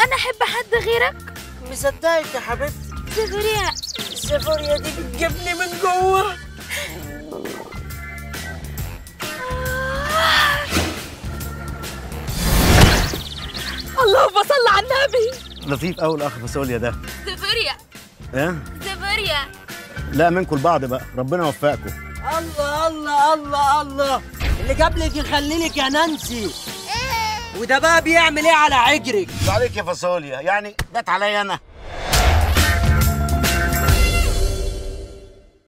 انا احب حد غيرك مصدقك يا حبيبتي سيفوريا السيفوريا دي بتجيبني من جوه اللهم صل على النبي لطيف قوي الاخ فاصوليا ده سيفوريا ايه سيفوريا لا منكم لبعض بقى ربنا يوفقكم الله الله الله الله اللي جاب لك يخلي لك يا نانسي وده بقى بيعمل ايه على عجرك عليك يا فاصوليا يعني جت عليا انا